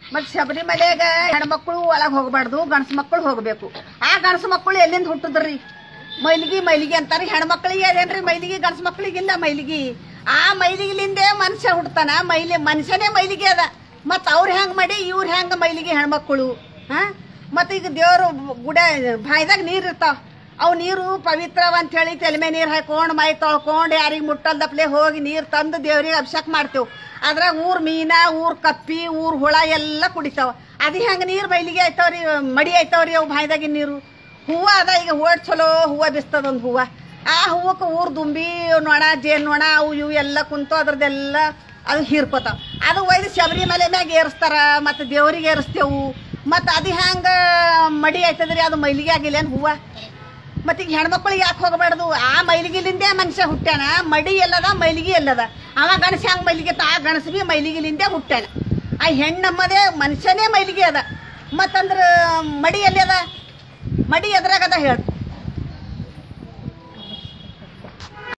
ಮತ್ ಶಬರಿಮಲೆಗ ಹೆಣ್ಮಕ್ಳು ಒಳಗ್ ಹೋಗ್ಬಾರ್ದು ಗಂಡ್ಸ್ ಮಕ್ಕಳು ಹೋಗ್ಬೇಕು ಆ ಗಂಡ್ಸ್ ಮಕ್ಕಳು ಎಲ್ಲಿಂದ ಹುಟ್ಟುದ್ರಿ ಮೈಲಿಗಿ ಮೈಲಿಗಿ ಅಂತಾರೆ ಹೆಣ್ಮಕ್ಳಿಗೆ ಅದೇನ್ರಿ ಮೈಲಿಗಿ ಗಂಡ್ಸ್ ಮಕ್ಳಿಗಿಲ್ಲ ಮೈಲಿಗಿ ಆ ಮೈಲಿಗಿಲಿಂದೇ ಮನುಷ್ಯ ಹುಡ್ತಾನ ಮೈಲಿ ಮನುಷ್ಯನೇ ಮೈಲಿಗೆ ಅದ ಮತ್ ಅವ್ರ ಹೆಂಗ್ ಮಾಡಿ ಇವ್ರ ಹೆಂಗ ಮೈಲಿಗೆ ಹೆಣ್ಮಕ್ಳು ಹಾ ಮತ್ ಈಗ ದೇವ್ರು ಗುಡ ಬಾಯ್ದಾಗ ನೀರ್ ಇರ್ತಾವ ಅವು ನೀರು ಪವಿತ್ರವ ಅಂತ ಹೇಳಿ ತೆಲ್ಮೆ ನೀರ್ ಹಾಕೊಂಡ್ ಮೈ ತೊಳ್ಕೊಂಡ್ ಯಾರಿಗ್ ಮುಟ್ಟಲ್ದಪ್ಲೆ ಹೋಗಿ ನೀರ್ ತಂದು ದೇವ್ರಿಗೆ ಅಭಿಷೇಕ ಮಾಡ್ತೇವ್ ಅದ್ರಾಗ ಊರ್ ಮೀನ ಊರ್ ಕಪ್ಪಿ ಊರ್ ಹುಳ ಎಲ್ಲ ಕುಡಿತಾವ ಅದ್ ಹೆಂಗ ನೀರ್ ಮೈಲಿಗೆ ಆಯ್ತಾವ್ರಿ ಮಡಿ ಆಯ್ತಾವ್ರಿ ಅವು ಬಾಯ್ದಾಗಿನ ನೀರು ಹೂವ ಅದ ಈಗ ಓಟ್ ಚಲೋ ಹೂವ ಬಿಸ್ತದ ಒಂದ್ ಹೂವ ಆ ಹೂವಕ್ಕೆ ಊರ್ ದುಂಬಿ ನೊಣ ಜೇನ್ ನೊಣ ಅವು ಇವು ಎಲ್ಲ ಕುಂತು ಅದ್ರದ್ದೆಲ್ಲ ಅದು ಹೀರ್ಕೋತಾವ ಅದು ಒಯ್ದು ಶಬರಿಮಲೆ ಮ್ಯಾಗ ಏರಿಸ್ತಾರ ಮತ್ತೆ ದೇವ್ರಿಗೆ ಏರಿಸ್ತೇವು ಮತ್ತೆ ಅದು ಹೆಂಗ ಮಡಿ ಆಯ್ತದ್ರಿ ಅದು ಮೈಲಿಗೆ ಆಗಿಲ್ಲ ಏನ್ ಹೂವ ಮತ್ತೆ ಈಗ ಹೆಣ್ಮಕ್ಳಿಗೆ ಯಾಕೆ ಹೋಗಬಾರ್ದು ಆ ಮೈಲಿಗಿಲಿಂದೇ ಮನುಷ್ಯ ಹುಟ್ಟ್ಯಾನ ಮಡಿ ಎಲ್ಲದ ಮೈಲಿಗೆ ಎಲ್ಲದ ಅವ ಗಣಸ ಹೆಂಗ್ ಮೈಲಿಗೆ ತಾ ಗಣಸ ಬಿ ಮೈಲಿಗಿಲಿಂದೇ ಹುಟ್ಟ್ಯಾನ ಆ ಹೆಣ್ಣಮ್ಮದೇ ಮನುಷ್ಯನೇ ಮೈಲಿಗೆ ಅದ ಮತ್ತಂದ್ರ ಮಡಿ ಎಲ್ಲಿ ಅದ ಮಡಿ ಎದ್ರಾಗದ ಹೇಳ್